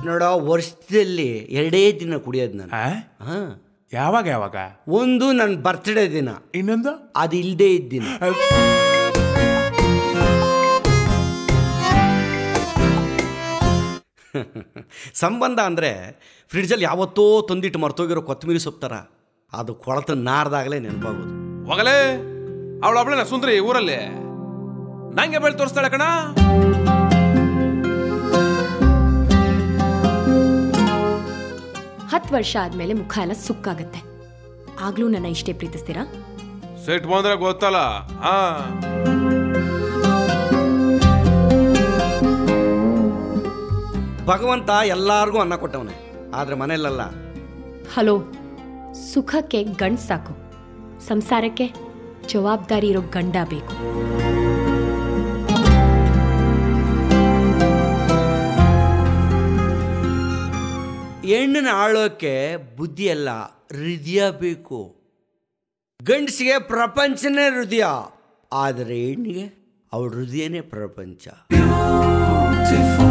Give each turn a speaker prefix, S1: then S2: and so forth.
S1: ನೋಡೋ ವರ್ಷದಲ್ಲಿ ಎರಡೇ ದಿನ ಕುಡಿಯೋದು ನಾನು
S2: ಆ?
S1: ಹಾಂ
S2: ಯಾವಾಗ ಯಾವಾಗ
S1: ಒಂದು ನನ್ನ ಬರ್ತ್ಡೇ ದಿನ
S2: ಇನ್ನೊಂದು
S1: ಅದು ಇಲ್ಲದೇ ಇದ್ದಿನ ಸಂಬಂಧ ಅಂದರೆ ಫ್ರಿಡ್ಜಲ್ಲಿ ಯಾವತ್ತೋ ತಂದಿಟ್ಟು ಮರ್ತೋಗಿರೋ ಕೊತ್ತಂಬರಿ ಸೊಪ್ಪು ಥರ ಅದು ಕೊಳತ ನಾರ್ದಾಗಲೇ ನೆನಪಾಗೋದು
S2: ಹೋಗಲೇ ಅವಳು ಅವಳೇನ ಸುಂದ್ರಿ ಊರಲ್ಲಿ ನಂಗೆ ಬೆಳೆ ತೋರಿಸ್ತಾಳೆ ಕಣ
S3: ಹತ್ತು ವರ್ಷ ಆದ್ಮೇಲೆ ಮುಖ ಎಲ್ಲ ಸುಕ್ಕಾಗತ್ತೆ ಆಗ್ಲೂ ನನ್ನ ಇಷ್ಟೇ ಪ್ರೀತಿಸ್ತೀರಾ
S2: ಸೆಟ್ ಬಂದ್ರೆ ಗೊತ್ತಲ್ಲ ಹಾ
S1: ಭಗವಂತ ಎಲ್ಲಾರ್ಗೂ ಅನ್ನ ಕೊಟ್ಟವನೆ ಆದರೆ ಮನೆಯಲ್ಲ
S3: ಹಲೋ ಸುಖಕ್ಕೆ ಗಂಡ್ ಸಾಕು ಸಂಸಾರಕ್ಕೆ ಜವಾಬ್ದಾರಿ ಇರೋ ಗಂಡ ಬೇಕು
S1: ಹೆಣ್ಣನ್ನ ಆಳೋಕ್ಕೆ ಬುದ್ಧಿ ಅಲ್ಲ ಹೃದಯ ಬೇಕು ಗಂಡಸಿಗೆ ಪ್ರಪಂಚನೇ ಹೃದಯ ಆದರೆ ಹೆಣ್ಣಿಗೆ ಅವಳ ಹೃದಯನೇ ಪ್ರಪಂಚ
S4: beautiful